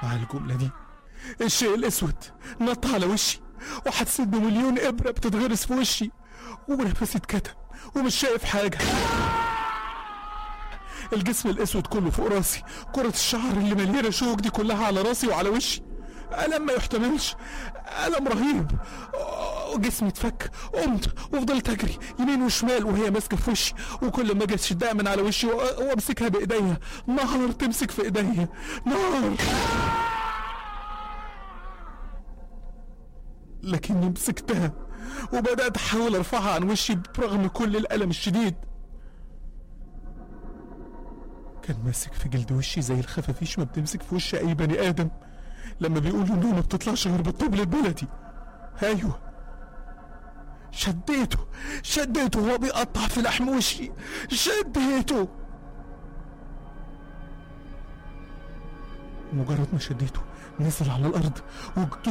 مع الجملة دي الشيء الأسود نط على وشي وحسيت بمليون إبرة بتتغرس في وشي ونفسي اتكتم ومش شايف حاجة الجسم الأسود كله فوق راسي كرة الشعر اللي مليانة شوك دي كلها على راسي وعلى وشي ألم ما يحتملش ألم رهيب جسمي اتفك قمت وفضلت اجري يمين وشمال وهي ماسكه في وشي وكل ما اجي اشدها من على وشي و- وامسكها بايديا نار تمسك في ايديا نار لكني مسكتها وبدات احاول ارفعها عن وشي برغم كل الالم الشديد كان ماسك في جلد وشي زي الخفافيش ما بتمسك في وش اي بني ادم لما بيقولوا انه ما بتطلعش غير بالطبل البلدي ايوه شديته شديته وهو بيقطع في لحم وشي شديته مجرد ما شديته نزل على الارض وجه